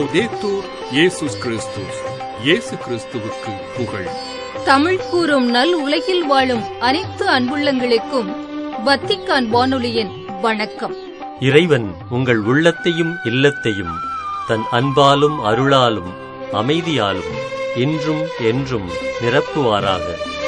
லவ்தேத்தூர் இயேசுஸ் கிறிஸ்துஸ் இயேசு கிறிஸ்துவுக்கு புகழ் தமிழ் கூறும் நல் உலகில் வாழும் அனைத்து அன்புள்ளங்களுக்கும் வத்திக்கான் வானொலியின் வணக்கம் இறைவன் உங்கள் உள்ளத்தையும் இல்லத்தையும் தன் அன்பாலும் அருளாலும் அமைதியாலும் இன்றும் என்றும் நிரப்புவாராக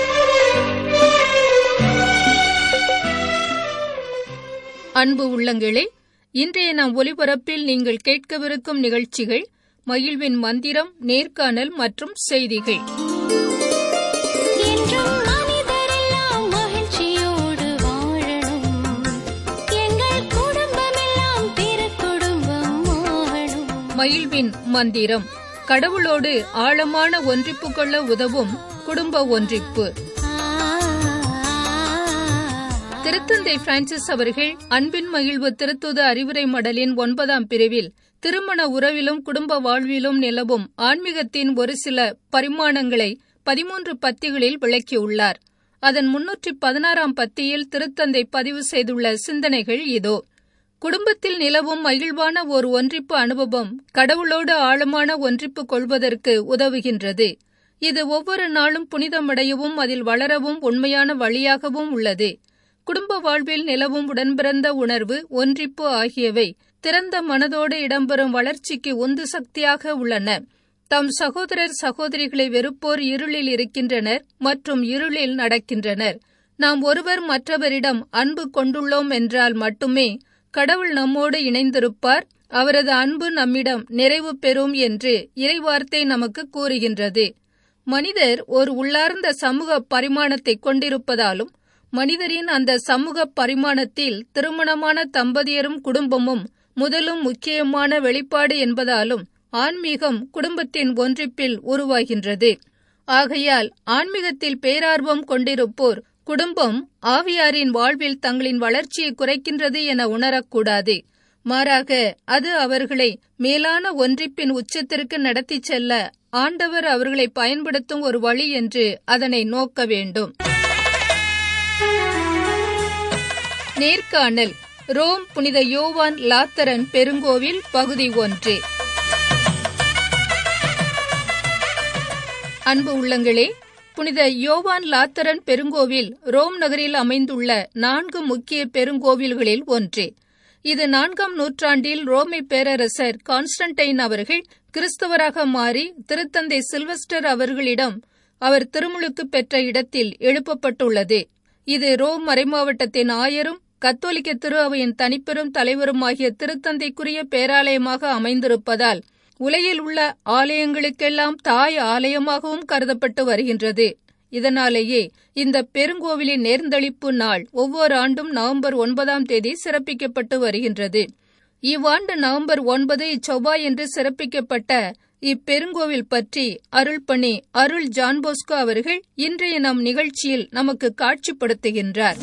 அன்பு உள்ளங்களே இன்றைய நம் ஒலிபரப்பில் நீங்கள் கேட்கவிருக்கும் நிகழ்ச்சிகள் மகிழ்வின் மந்திரம் நேர்காணல் மற்றும் செய்திகள் என்றும் மனிதரெல்லாம் மகிழ்ச்சியோடு வாழணும் எங்கள் குடும்பமெல்லாம் திருக்குடும்பம் ஆகணும் மகிழ்வின் மந்திரம் கடவுளோடு ஆழமான ஒன்றிப்பு கொள்ள உதவும் குடும்ப ஒன்றிப்பு திருத்தந்தை பிரான்சிஸ் அவர்கள் அன்பின் மகிழ்வு திருத்துத அறிவுரை மடலின் ஒன்பதாம் பிரிவில் திருமண உறவிலும் குடும்ப வாழ்விலும் நிலவும் ஆன்மீகத்தின் ஒரு சில பரிமாணங்களை பதிமூன்று பத்திகளில் விளக்கியுள்ளார் அதன் முன்னூற்றி பதினாறாம் பத்தியில் திருத்தந்தை பதிவு செய்துள்ள சிந்தனைகள் இதோ குடும்பத்தில் நிலவும் மகிழ்வான ஒரு ஒன்றிப்பு அனுபவம் கடவுளோடு ஆழமான ஒன்றிப்பு கொள்வதற்கு உதவுகின்றது இது ஒவ்வொரு நாளும் புனிதமடையவும் அதில் வளரவும் உண்மையான வழியாகவும் உள்ளது குடும்ப வாழ்வில் நிலவும் உடன்பிறந்த உணர்வு ஒன்றிப்பு ஆகியவை திறந்த மனதோடு இடம்பெறும் வளர்ச்சிக்கு உந்து சக்தியாக உள்ளன தம் சகோதரர் சகோதரிகளை வெறுப்போர் இருளில் இருக்கின்றனர் மற்றும் இருளில் நடக்கின்றனர் நாம் ஒருவர் மற்றவரிடம் அன்பு கொண்டுள்ளோம் என்றால் மட்டுமே கடவுள் நம்மோடு இணைந்திருப்பார் அவரது அன்பு நம்மிடம் நிறைவு பெறும் என்று இறைவார்த்தை நமக்கு கூறுகின்றது மனிதர் ஒரு உள்ளார்ந்த சமூக பரிமாணத்தை கொண்டிருப்பதாலும் மனிதரின் அந்த சமூக பரிமாணத்தில் திருமணமான தம்பதியரும் குடும்பமும் முதலும் முக்கியமான வெளிப்பாடு என்பதாலும் ஆன்மீகம் குடும்பத்தின் ஒன்றிப்பில் உருவாகின்றது ஆகையால் ஆன்மீகத்தில் பேரார்வம் கொண்டிருப்போர் குடும்பம் ஆவியாரின் வாழ்வில் தங்களின் வளர்ச்சியை குறைக்கின்றது என உணரக்கூடாது மாறாக அது அவர்களை மேலான ஒன்றிப்பின் உச்சத்திற்கு நடத்திச் செல்ல ஆண்டவர் அவர்களை பயன்படுத்தும் ஒரு வழி என்று அதனை நோக்க வேண்டும் நேர்காணல் ரோம் புனித யோவான் லாத்தரன் பெருங்கோவில் பகுதி ஒன்று அன்பு உள்ளங்களே புனித யோவான் லாத்தரன் பெருங்கோவில் ரோம் நகரில் அமைந்துள்ள நான்கு முக்கிய பெருங்கோவில்களில் ஒன்று இது நான்காம் நூற்றாண்டில் ரோமை பேரரசர் கான்ஸ்டன்டைன் அவர்கள் கிறிஸ்தவராக மாறி திருத்தந்தை சில்வஸ்டர் அவர்களிடம் அவர் திருமுழுக்கு பெற்ற இடத்தில் எழுப்பப்பட்டுள்ளது இது ரோம் மறைமாவட்டத்தின் ஆயரும் கத்தோலிக்க திரு அவையின் தனிப்பெரும் தலைவருமாகிய திருத்தந்தைக்குரிய பேராலயமாக அமைந்திருப்பதால் உலகில் உள்ள ஆலயங்களுக்கெல்லாம் தாய் ஆலயமாகவும் கருதப்பட்டு வருகின்றது இதனாலேயே இந்த பெருங்கோவிலின் நேர்ந்தளிப்பு நாள் ஒவ்வொரு ஆண்டும் நவம்பர் ஒன்பதாம் தேதி சிறப்பிக்கப்பட்டு வருகின்றது இவ்வாண்டு நவம்பர் ஒன்பது இச்செவ்வாய் என்று சிறப்பிக்கப்பட்ட இப்பெருங்கோவில் பற்றி அருள்பணி அருள் ஜான்போஸ்கோ அவர்கள் இன்றைய நம் நிகழ்ச்சியில் நமக்கு காட்சிப்படுத்துகின்றார்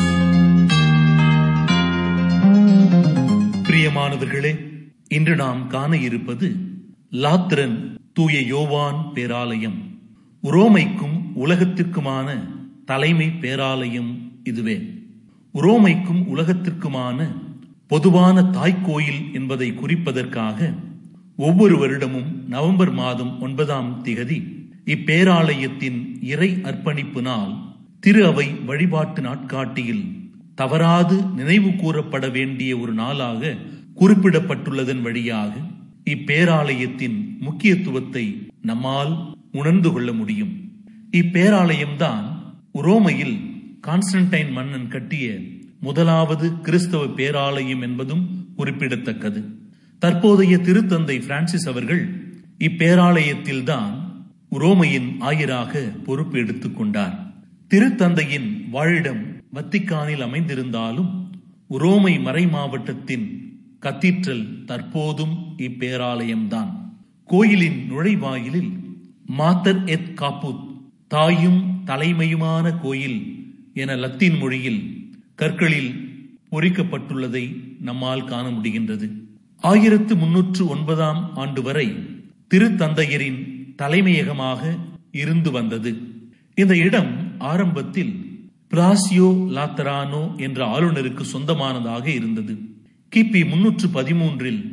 பிரியமானவர்களே இன்று நாம் காண இருப்பது லாத்திரன் தூய யோவான் பேராலயம் உரோமைக்கும் உலகத்திற்குமான தலைமை பேராலயம் இதுவே உரோமைக்கும் உலகத்திற்குமான பொதுவான தாய்க்கோயில் என்பதை குறிப்பதற்காக ஒவ்வொரு வருடமும் நவம்பர் மாதம் ஒன்பதாம் திகதி இப்பேராலயத்தின் இறை அர்ப்பணிப்பு நாள் திரு அவை வழிபாட்டு நாட்காட்டியில் தவறாது நினைவு கூறப்பட வேண்டிய ஒரு நாளாக குறிப்பிடப்பட்டுள்ளதன் வழியாக இப்பேராலயத்தின் முக்கியத்துவத்தை நம்மால் உணர்ந்து கொள்ள முடியும் இப்பேராலயம்தான் உரோமையில் கான்ஸ்டன்டைன் மன்னன் கட்டிய முதலாவது கிறிஸ்தவ பேராலயம் என்பதும் குறிப்பிடத்தக்கது தற்போதைய திருத்தந்தை பிரான்சிஸ் அவர்கள் இப்பேராலயத்தில்தான் உரோமையின் ஆயராக பொறுப்பு எடுத்துக் கொண்டார் திருத்தந்தையின் வாழிடம் வத்திக்கானில் அமைந்திருந்தாலும் உரோமை மறை மாவட்டத்தின் கத்தீட்ரல் தற்போதும் இப்பேராலயம்தான் கோயிலின் நுழைவாயிலில் மாத்தர் எத் காப்புத் தாயும் தலைமையுமான கோயில் என லத்தீன் மொழியில் கற்களில் பொறிக்கப்பட்டுள்ளதை நம்மால் காண முடிகின்றது ஆயிரத்து முன்னூற்று ஒன்பதாம் ஆண்டு வரை திருத்தந்தையரின் தலைமையகமாக இருந்து வந்தது இந்த இடம் ஆரம்பத்தில் பிராசியோ லாத்தரானோ என்ற ஆளுநருக்கு சொந்தமானதாக இருந்தது கிபி முன்னூற்று பதிமூன்றில்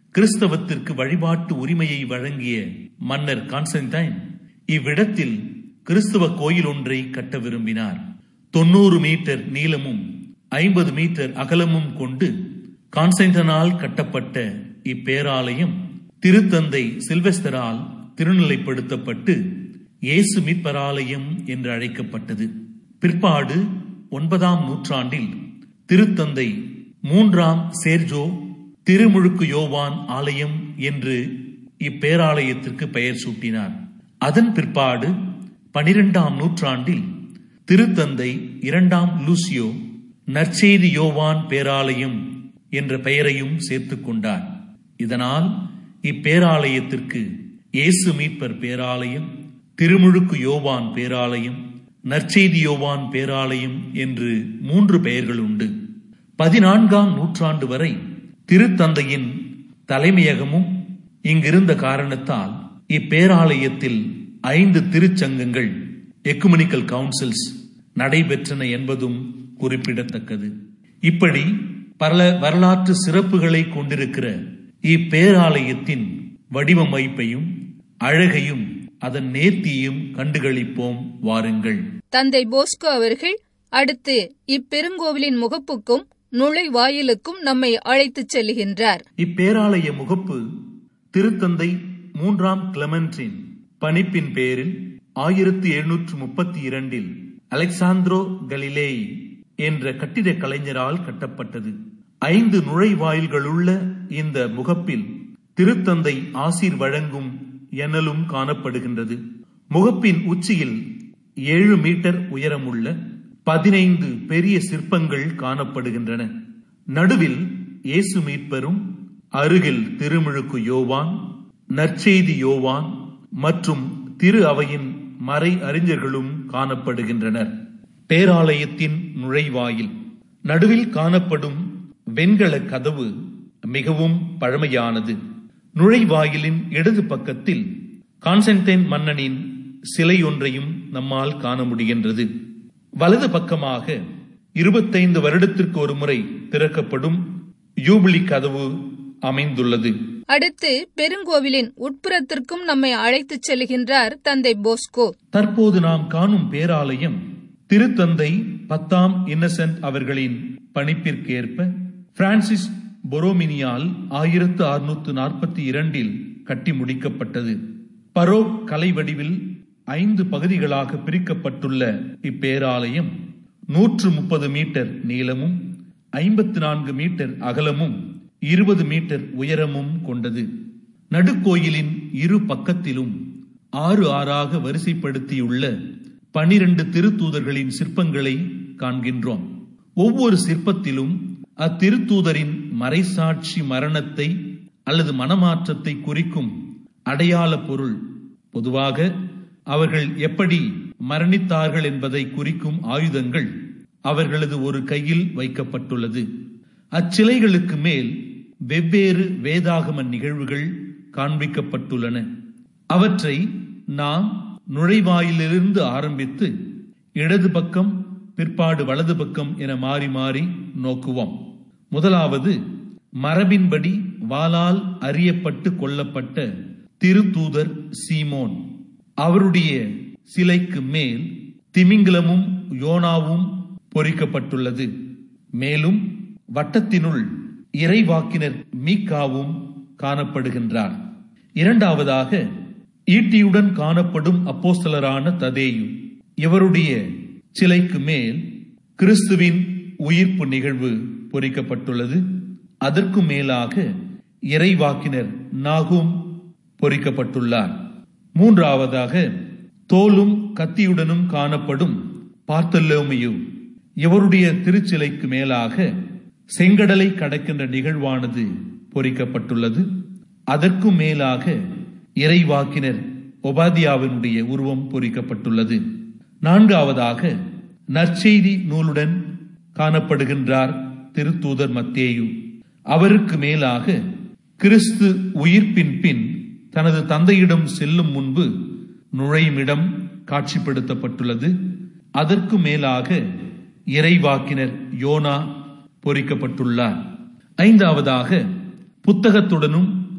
கிறிஸ்தவத்திற்கு வழிபாட்டு உரிமையை வழங்கிய மன்னர் கான்ஸ்டன்டைன் இவ்விடத்தில் கிறிஸ்தவ கோயில் ஒன்றை கட்ட விரும்பினார் தொண்ணூறு மீட்டர் நீளமும் ஐம்பது மீட்டர் அகலமும் கொண்டு கான்ஸ்டன்டனால் கட்டப்பட்ட இப்பேராலயம் திருத்தந்தை சில்வெஸ்டரால் திருநிலைப்படுத்தப்பட்டு இயேசு மீட்பராலயம் என்று அழைக்கப்பட்டது பிற்பாடு ஒன்பதாம் நூற்றாண்டில் திருத்தந்தை மூன்றாம் சேர்ஜோ திருமுழுக்கு யோவான் ஆலயம் என்று இப்பேராலயத்திற்கு பெயர் சூட்டினார் அதன் பிற்பாடு பனிரெண்டாம் நூற்றாண்டில் திருத்தந்தை இரண்டாம் லூசியோ நற்செய்தி யோவான் பேராலயம் என்ற பெயரையும் சேர்த்துக் கொண்டார் இதனால் இப்பேராலயத்திற்கு இயேசு மீட்பர் பேராலயம் திருமுழுக்கு யோவான் பேராலயம் நற்செய்தி யோவான் பேராலயம் என்று மூன்று பெயர்கள் உண்டு பதினான்காம் நூற்றாண்டு வரை திருத்தந்தையின் தலைமையகமும் இங்கிருந்த காரணத்தால் இப்பேராலயத்தில் ஐந்து திருச்சங்கங்கள் எக்குமெனிக்கல் கவுன்சில்ஸ் நடைபெற்றன என்பதும் குறிப்பிடத்தக்கது இப்படி பல வரலாற்று சிறப்புகளை கொண்டிருக்கிற இப்பேராலயத்தின் வடிவமைப்பையும் அழகையும் அதன் நேர்த்தியையும் கண்டுகளிப்போம் வாருங்கள் தந்தை போஸ்கோ அவர்கள் அடுத்து இப்பெருங்கோவிலின் முகப்புக்கும் நுழைவாயிலுக்கும் நம்மை அழைத்துச் செல்லுகின்றார் இப்பேராலய முகப்பு திருத்தந்தை மூன்றாம் கிளமென்டின் பணிப்பின் பேரில் ஆயிரத்தி எழுநூற்று முப்பத்தி இரண்டில் அலெக்சாந்திரோ கலிலேய் என்ற கட்டிடக் கலைஞரால் கட்டப்பட்டது ஐந்து நுழைவாயில்களுள்ள இந்த முகப்பில் திருத்தந்தை ஆசீர் வழங்கும் எனலும் காணப்படுகின்றது முகப்பின் உச்சியில் ஏழு மீட்டர் உயரமுள்ள பதினைந்து பெரிய சிற்பங்கள் காணப்படுகின்றன நடுவில் இயேசு மீட்பரும் அருகில் திருமுழுக்கு யோவான் நற்செய்தி யோவான் மற்றும் திரு அவையின் மறை அறிஞர்களும் காணப்படுகின்றனர் பேராலயத்தின் நுழைவாயில் நடுவில் காணப்படும் வெண்கல கதவு மிகவும் பழமையானது நுழைவாயிலின் இடது பக்கத்தில் கான்ஸ்டன்டைன் மன்னனின் சிலை ஒன்றையும் நம்மால் காண முடிகின்றது வலது பக்கமாக இருபத்தைந்து வருடத்திற்கு ஒரு முறை திறக்கப்படும் யூபிலி கதவு அமைந்துள்ளது அடுத்து பெருங்கோவிலின் உட்புறத்திற்கும் நம்மை அழைத்துச் செல்கின்றார் தந்தை போஸ்கோ தற்போது நாம் காணும் பேராலயம் திருத்தந்தை பத்தாம் இன்னசென்ட் அவர்களின் பணிப்பிற்கேற்ப பிரான்சிஸ் பொரோமினியால் ஆயிரத்து அறுநூற்று நாற்பத்தி இரண்டில் கட்டி முடிக்கப்பட்டது பரோக் கலை வடிவில் ஐந்து பகுதிகளாக பிரிக்கப்பட்டுள்ள இப்பேராலயம் நூற்று முப்பது மீட்டர் நீளமும் ஐம்பத்தி நான்கு மீட்டர் அகலமும் இருபது மீட்டர் உயரமும் கொண்டது நடுக்கோயிலின் இரு பக்கத்திலும் ஆறு ஆறாக வரிசைப்படுத்தியுள்ள பனிரெண்டு திருத்தூதர்களின் சிற்பங்களை காண்கின்றோம் ஒவ்வொரு சிற்பத்திலும் அத்திருத்தூதரின் மறைசாட்சி மரணத்தை அல்லது மனமாற்றத்தை குறிக்கும் அடையாள பொருள் பொதுவாக அவர்கள் எப்படி மரணித்தார்கள் என்பதை குறிக்கும் ஆயுதங்கள் அவர்களது ஒரு கையில் வைக்கப்பட்டுள்ளது அச்சிலைகளுக்கு மேல் வெவ்வேறு வேதாகம நிகழ்வுகள் காண்பிக்கப்பட்டுள்ளன அவற்றை நாம் நுழைவாயிலிருந்து ஆரம்பித்து இடது பக்கம் பிற்பாடு வலது பக்கம் என மாறி மாறி நோக்குவோம் முதலாவது மரபின்படி வாளால் அறியப்பட்டு கொல்லப்பட்ட திருத்தூதர் சீமோன் அவருடைய சிலைக்கு மேல் திமிங்கிலமும் யோனாவும் பொறிக்கப்பட்டுள்ளது மேலும் வட்டத்தினுள் இறைவாக்கினர் மீக்காவும் காணப்படுகின்றார் இரண்டாவதாக ஈட்டியுடன் காணப்படும் அப்போஸ்தலரான ததேயு இவருடைய சிலைக்கு மேல் கிறிஸ்துவின் உயிர்ப்பு நிகழ்வு பொறிக்கப்பட்டுள்ளது அதற்கு மேலாக இறைவாக்கினர் நாகும் பொறிக்கப்பட்டுள்ளார் மூன்றாவதாக தோலும் கத்தியுடனும் காணப்படும் பார்த்தல்லோமியு இவருடைய திருச்சிலைக்கு மேலாக செங்கடலை கடக்கின்ற நிகழ்வானது பொறிக்கப்பட்டுள்ளது அதற்கு மேலாக இறைவாக்கினர் ஒபாதியாவினுடைய உருவம் பொறிக்கப்பட்டுள்ளது நான்காவதாக நற்செய்தி நூலுடன் காணப்படுகின்றார் திருத்தூதர் மத்தேயு அவருக்கு மேலாக கிறிஸ்து உயிர்ப்பின் பின் தனது தந்தையிடம் செல்லும் முன்பு நுழையுமிடம் காட்சிப்படுத்தப்பட்டுள்ளது அதற்கு மேலாக இறைவாக்கினர் யோனா பொறிக்கப்பட்டுள்ளார் ஐந்தாவதாக புத்தகத்துடனும்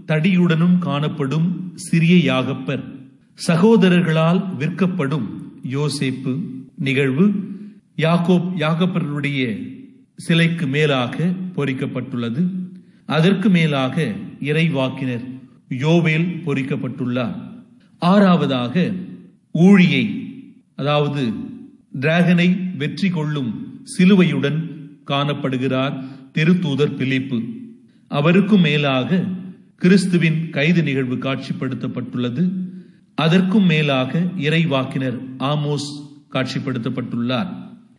தடியுடனும் காணப்படும் சிறிய யாகப்பர் சகோதரர்களால் விற்கப்படும் யோசேப்பு நிகழ்வு யாக்கோப் யாகப்பருடைய சிலைக்கு மேலாக பொறிக்கப்பட்டுள்ளது அதற்கு மேலாக இறைவாக்கினர் யோவேல் பொறிக்கப்பட்டுள்ளார் ஆறாவதாக ஊழியை அதாவது டிராகனை வெற்றி கொள்ளும் சிலுவையுடன் காணப்படுகிறார் திருத்தூதர் பிலிப்பு அவருக்கும் மேலாக கிறிஸ்துவின் கைது நிகழ்வு காட்சிப்படுத்தப்பட்டுள்ளது அதற்கும் மேலாக இறைவாக்கினர் ஆமோஸ் காட்சிப்படுத்தப்பட்டுள்ளார்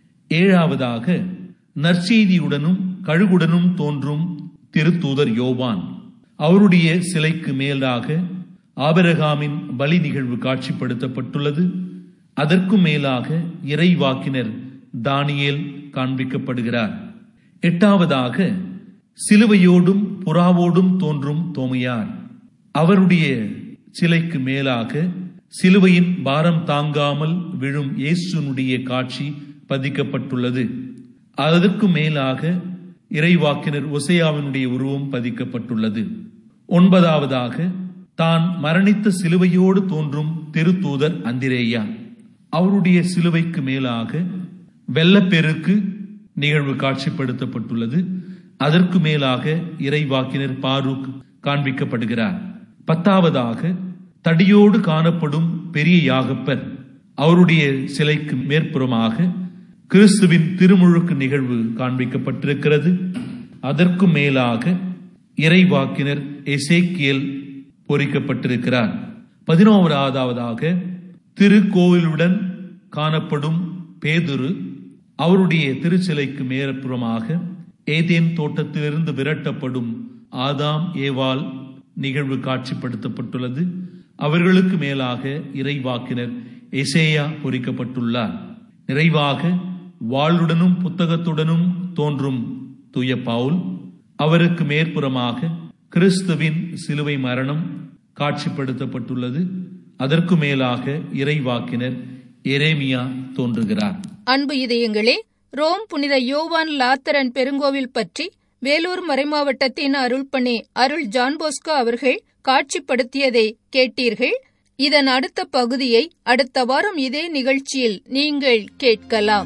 ஏழாவதாக நற்செய்தியுடனும் கழுகுடனும் தோன்றும் திருத்தூதர் யோவான் அவருடைய சிலைக்கு மேலாக ஆபரகாமின் பலி நிகழ்வு காட்சிப்படுத்தப்பட்டுள்ளது அதற்கும் மேலாக இறைவாக்கினர் தானியேல் காண்பிக்கப்படுகிறார் எட்டாவதாக சிலுவையோடும் புறாவோடும் தோன்றும் தோமையார் அவருடைய சிலைக்கு மேலாக சிலுவையின் பாரம் தாங்காமல் விழும் இயேசுனுடைய காட்சி பதிக்கப்பட்டுள்ளது அதற்கு மேலாக இறைவாக்கினர் ஒசையாவினுடைய உருவம் பதிக்கப்பட்டுள்ளது ஒன்பதாவதாக தான் மரணித்த சிலுவையோடு தோன்றும் திருத்தூதர் அந்திரேயா அவருடைய சிலுவைக்கு மேலாக வெள்ளப்பெருக்கு நிகழ்வு காட்சிப்படுத்தப்பட்டுள்ளது அதற்கு மேலாக இறைவாக்கினர் பாரூக் காண்பிக்கப்படுகிறார் பத்தாவதாக தடியோடு காணப்படும் பெரிய யாகப்பர் அவருடைய சிலைக்கு மேற்புறமாக கிறிஸ்துவின் திருமுழுக்கு நிகழ்வு காண்பிக்கப்பட்டிருக்கிறது அதற்கு மேலாக இறைவாக்கினர் எசேக்கியல் பொறிக்கப்பட்டிருக்கிறார் பதினோராவதாவதாக திருக்கோவிலுடன் காணப்படும் பேதுரு அவருடைய திருச்சிலைக்கு மேற்புறமாக ஏதேன் தோட்டத்திலிருந்து விரட்டப்படும் ஆதாம் ஏவாள் நிகழ்வு காட்சிப்படுத்தப்பட்டுள்ளது அவர்களுக்கு மேலாக இறைவாக்கினர் எசேயா பொறிக்கப்பட்டுள்ளார் நிறைவாக வாளுடனும் புத்தகத்துடனும் தோன்றும் தூய பவுல் அவருக்கு மேற்புறமாக கிறிஸ்துவின் சிலுவை மரணம் காட்சிப்படுத்தப்பட்டுள்ளது அதற்கு மேலாக இறைவாக்கினர் எரேமியா தோன்றுகிறார் அன்பு இதயங்களே ரோம் புனித யோவான் லாத்தரன் பெருங்கோவில் பற்றி வேலூர் மறைமாவட்டத்தின் அருள்பணி அருள் ஜான்போஸ்கோ அவர்கள் காட்சிப்படுத்தியதை கேட்டீர்கள் இதன் அடுத்த பகுதியை அடுத்த வாரம் இதே நிகழ்ச்சியில் நீங்கள் கேட்கலாம்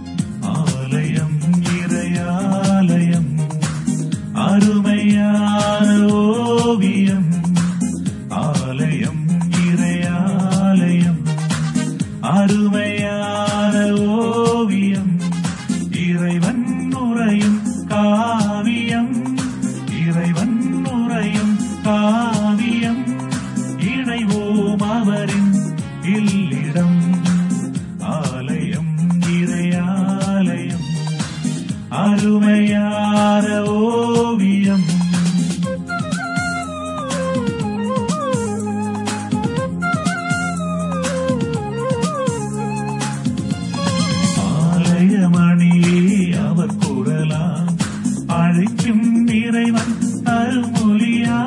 ஆலயம் இறையாலயம் அருமையான ஓவியம் ஆலயம் இறையாலயம் அருமையான ஓவியம் இறைவன் நுரையும் காவியம் இறைவன் நுரையும் காவியம் இணைவோம் அவரின் இல்லிடம் ஆலயம் இறையாலயம் அருமையான ஓவியம் ஆலயமணியே அவர் குரலா அழைக்கும் இறைவன் அருமொழியா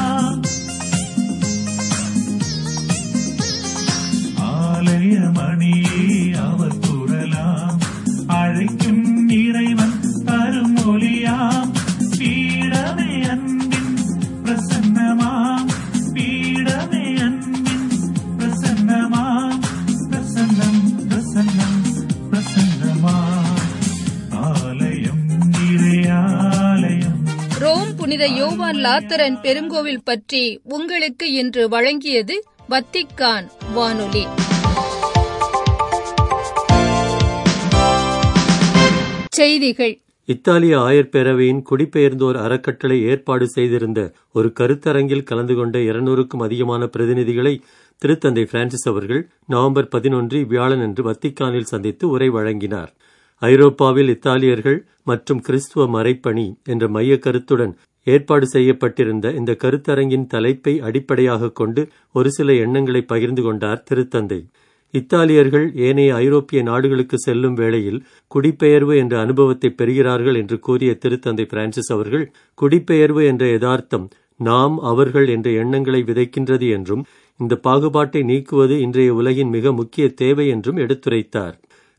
ஆலயமணியே அவர் குரலாம் அழைக்கும் இறைவன் அருமொழியாம் பீடமே அன்பின் பிரசன்னமாம் பீடமே அன்பின் பிரசன்னமாம் பிரசன்னம் பிரசன்னம் பிரசன்னமாம் ஆலயம் இறையாலயம் ரோம் புனித யோவான் லாத்தரன் பெருங்கோவில் பற்றி உங்களுக்கு இன்று வழங்கியது வத்திக்கான் வானொலி செய்திகள் இத்தாலிய ஆயர் பேரவையின் குடிபெயர்ந்தோர் அறக்கட்டளை ஏற்பாடு செய்திருந்த ஒரு கருத்தரங்கில் கலந்து கொண்ட இருநூறுக்கும் அதிகமான பிரதிநிதிகளை திருத்தந்தை பிரான்சிஸ் அவர்கள் நவம்பர் பதினொன்று வியாழனன்று வத்திக்கானில் சந்தித்து உரை வழங்கினார் ஐரோப்பாவில் இத்தாலியர்கள் மற்றும் கிறிஸ்துவ மறைப்பணி என்ற மைய கருத்துடன் ஏற்பாடு செய்யப்பட்டிருந்த இந்த கருத்தரங்கின் தலைப்பை அடிப்படையாக கொண்டு ஒரு சில எண்ணங்களை பகிர்ந்து கொண்டார் திருத்தந்தை இத்தாலியர்கள் ஏனைய ஐரோப்பிய நாடுகளுக்கு செல்லும் வேளையில் குடிபெயர்வு என்ற அனுபவத்தை பெறுகிறார்கள் என்று கூறிய திருத்தந்தை பிரான்சிஸ் அவர்கள் குடிபெயர்வு என்ற யதார்த்தம் நாம் அவர்கள் என்ற எண்ணங்களை விதைக்கின்றது என்றும் இந்த பாகுபாட்டை நீக்குவது இன்றைய உலகின் மிக முக்கிய தேவை என்றும் எடுத்துரைத்தார்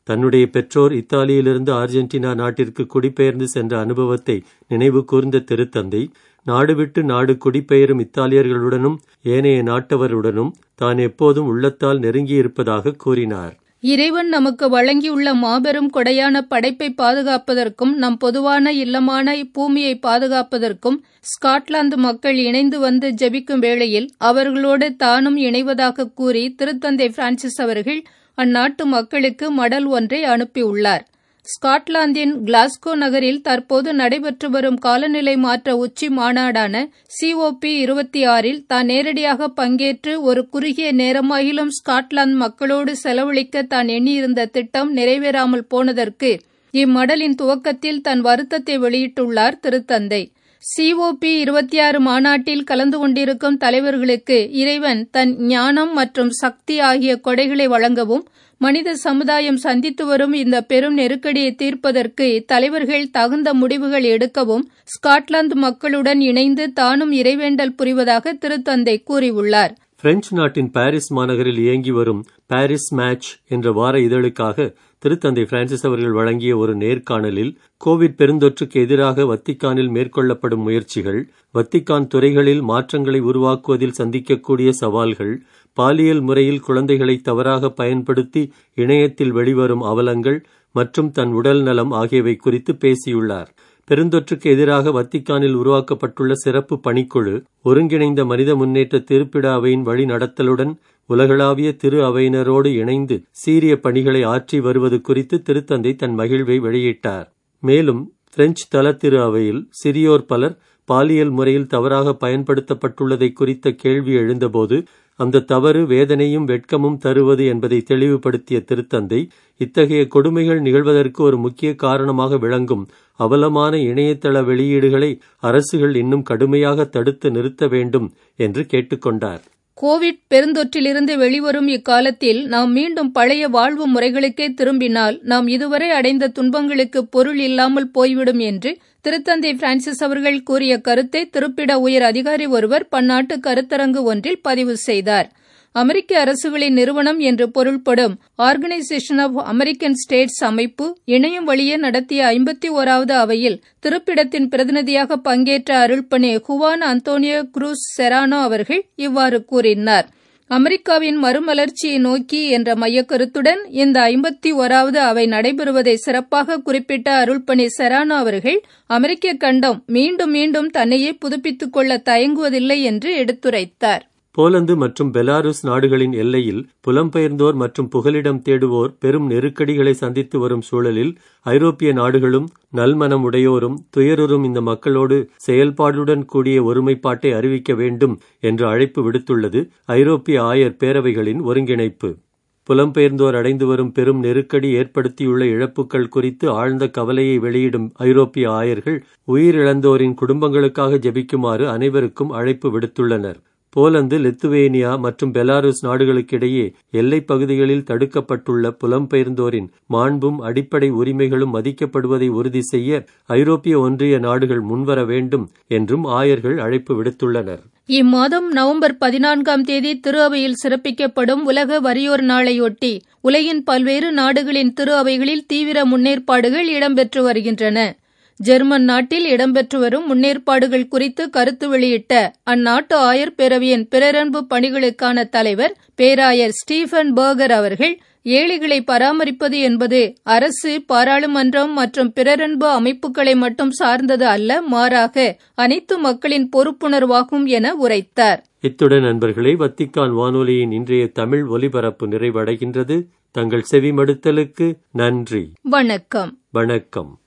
தன்னுடைய பெற்றோர் இத்தாலியிலிருந்து அர்ஜென்டினா நாட்டிற்கு குடிபெயர்ந்து சென்ற அனுபவத்தை நினைவு கூர்ந்த திருத்தந்தை நாடு விட்டு நாடு குடிபெயரும் இத்தாலியர்களுடனும் ஏனைய நாட்டவருடனும் தான் எப்போதும் உள்ளத்தால் நெருங்கியிருப்பதாக கூறினார் இறைவன் நமக்கு வழங்கியுள்ள மாபெரும் கொடையான படைப்பை பாதுகாப்பதற்கும் நம் பொதுவான இல்லமான இப்பூமியை பாதுகாப்பதற்கும் ஸ்காட்லாந்து மக்கள் இணைந்து வந்து ஜெபிக்கும் வேளையில் அவர்களோடு தானும் இணைவதாக கூறி திருத்தந்தை பிரான்சிஸ் அவர்கள் அந்நாட்டு மக்களுக்கு மடல் ஒன்றை அனுப்பியுள்ளார் ஸ்காட்லாந்தின் கிளாஸ்கோ நகரில் தற்போது நடைபெற்று வரும் காலநிலை மாற்ற உச்சி மாநாடான சிஓபி இருபத்தி ஆறில் தான் நேரடியாக பங்கேற்று ஒரு குறுகிய நேரமாகிலும் ஸ்காட்லாந்து மக்களோடு செலவழிக்க தான் எண்ணியிருந்த திட்டம் நிறைவேறாமல் போனதற்கு இம்மடலின் துவக்கத்தில் தன் வருத்தத்தை வெளியிட்டுள்ளார் திருத்தந்தை சிஓபி இருபத்தி ஆறு மாநாட்டில் கலந்து கொண்டிருக்கும் தலைவர்களுக்கு இறைவன் தன் ஞானம் மற்றும் சக்தி ஆகிய கொடைகளை வழங்கவும் மனித சமுதாயம் சந்தித்து வரும் இந்த பெரும் நெருக்கடியை தீர்ப்பதற்கு தலைவர்கள் தகுந்த முடிவுகள் எடுக்கவும் ஸ்காட்லாந்து மக்களுடன் இணைந்து தானும் இறைவேண்டல் புரிவதாக திருத்தந்தை கூறியுள்ளார் பிரெஞ்சு நாட்டின் பாரிஸ் மாநகரில் இயங்கி வரும் பாரிஸ் மேட்ச் என்ற வார இதழுக்காக திருத்தந்தை பிரான்சிஸ் அவர்கள் வழங்கிய ஒரு நேர்காணலில் கோவிட் பெருந்தொற்றுக்கு எதிராக வத்திக்கானில் மேற்கொள்ளப்படும் முயற்சிகள் வத்திக்கான் துறைகளில் மாற்றங்களை உருவாக்குவதில் சந்திக்கக்கூடிய சவால்கள் பாலியல் முறையில் குழந்தைகளை தவறாக பயன்படுத்தி இணையத்தில் வெளிவரும் அவலங்கள் மற்றும் தன் உடல் நலம் ஆகியவை குறித்து பேசியுள்ளார் பெருந்தொற்றுக்கு எதிராக வத்திக்கானில் உருவாக்கப்பட்டுள்ள சிறப்பு பணிக்குழு ஒருங்கிணைந்த மனித முன்னேற்ற திருப்பிட அவையின் வழி நடத்தலுடன் உலகளாவிய திரு அவையினரோடு இணைந்து சீரிய பணிகளை ஆற்றி வருவது குறித்து திருத்தந்தை தன் மகிழ்வை வெளியிட்டார் மேலும் பிரெஞ்சு தல திரு அவையில் சிறியோர் பலர் பாலியல் முறையில் தவறாக பயன்படுத்தப்பட்டுள்ளதை குறித்த கேள்வி எழுந்தபோது அந்த தவறு வேதனையும் வெட்கமும் தருவது என்பதை தெளிவுபடுத்திய திருத்தந்தை இத்தகைய கொடுமைகள் நிகழ்வதற்கு ஒரு முக்கிய காரணமாக விளங்கும் அவலமான இணையதள வெளியீடுகளை அரசுகள் இன்னும் கடுமையாக தடுத்து நிறுத்த வேண்டும் என்று கேட்டுக்கொண்டார் கோவிட் பெருந்தொற்றிலிருந்து வெளிவரும் இக்காலத்தில் நாம் மீண்டும் பழைய வாழ்வு முறைகளுக்கே திரும்பினால் நாம் இதுவரை அடைந்த துன்பங்களுக்கு பொருள் இல்லாமல் போய்விடும் என்று திருத்தந்தை பிரான்சிஸ் அவர்கள் கூறிய கருத்தை திருப்பிட உயர் அதிகாரி ஒருவர் பன்னாட்டு கருத்தரங்கு ஒன்றில் பதிவு செய்தார் அமெரிக்க அரசுகளின் நிறுவனம் என்று பொருள்படும் ஆர்கனைசேஷன் ஆஃப் அமெரிக்கன் ஸ்டேட்ஸ் அமைப்பு இணையம் வழியே நடத்திய ஐம்பத்தி ஓராவது அவையில் திருப்பிடத்தின் பிரதிநிதியாக பங்கேற்ற அருள்பணி ஹுவான் அந்தோனியோ குரூஸ் செரானோ அவர்கள் இவ்வாறு கூறினார் அமெரிக்காவின் மறுமலர்ச்சியை நோக்கி என்ற மையக்கருத்துடன் இந்த ஐம்பத்தி ஓராவது அவை நடைபெறுவதை சிறப்பாக குறிப்பிட்ட அருள்பணி செரானோ அவர்கள் அமெரிக்க கண்டம் மீண்டும் மீண்டும் தன்னையே புதுப்பித்துக் கொள்ள தயங்குவதில்லை என்று எடுத்துரைத்தார் போலந்து மற்றும் பெலாருஸ் நாடுகளின் எல்லையில் புலம்பெயர்ந்தோர் மற்றும் புகலிடம் தேடுவோர் பெரும் நெருக்கடிகளை சந்தித்து வரும் சூழலில் ஐரோப்பிய நாடுகளும் நல்மனம் உடையோரும் துயருறும் இந்த மக்களோடு செயல்பாடுடன் கூடிய ஒருமைப்பாட்டை அறிவிக்க வேண்டும் என்று அழைப்பு விடுத்துள்ளது ஐரோப்பிய ஆயர் பேரவைகளின் ஒருங்கிணைப்பு புலம்பெயர்ந்தோர் அடைந்து வரும் பெரும் நெருக்கடி ஏற்படுத்தியுள்ள இழப்புகள் குறித்து ஆழ்ந்த கவலையை வெளியிடும் ஐரோப்பிய ஆயர்கள் உயிரிழந்தோரின் குடும்பங்களுக்காக ஜெபிக்குமாறு அனைவருக்கும் அழைப்பு விடுத்துள்ளனர் போலந்து லித்துவேனியா மற்றும் பெலாருஸ் நாடுகளுக்கிடையே எல்லைப் பகுதிகளில் தடுக்கப்பட்டுள்ள புலம்பெயர்ந்தோரின் மாண்பும் அடிப்படை உரிமைகளும் மதிக்கப்படுவதை உறுதி செய்ய ஐரோப்பிய ஒன்றிய நாடுகள் முன்வர வேண்டும் என்றும் ஆயர்கள் அழைப்பு விடுத்துள்ளனர் இம்மாதம் நவம்பர் பதினான்காம் தேதி திரு அவையில் சிறப்பிக்கப்படும் உலக வறியோர் நாளையொட்டி உலகின் பல்வேறு நாடுகளின் திரு அவைகளில் தீவிர முன்னேற்பாடுகள் இடம்பெற்று வருகின்றன ஜெர்மன் நாட்டில் இடம்பெற்று வரும் முன்னேற்பாடுகள் குறித்து கருத்து வெளியிட்ட அந்நாட்டு ஆயர் பேரவையின் பிறரன்பு பணிகளுக்கான தலைவர் பேராயர் ஸ்டீஃபன் பர்கர் அவர்கள் ஏழைகளை பராமரிப்பது என்பது அரசு பாராளுமன்றம் மற்றும் பிறரன்பு அமைப்புகளை மட்டும் சார்ந்தது அல்ல மாறாக அனைத்து மக்களின் பொறுப்புணர்வாகும் என உரைத்தார் இத்துடன் நண்பர்களே வத்திக்கான் வானொலியின் இன்றைய தமிழ் ஒலிபரப்பு நிறைவடைகின்றது தங்கள் செவிமடுத்தலுக்கு நன்றி வணக்கம் வணக்கம்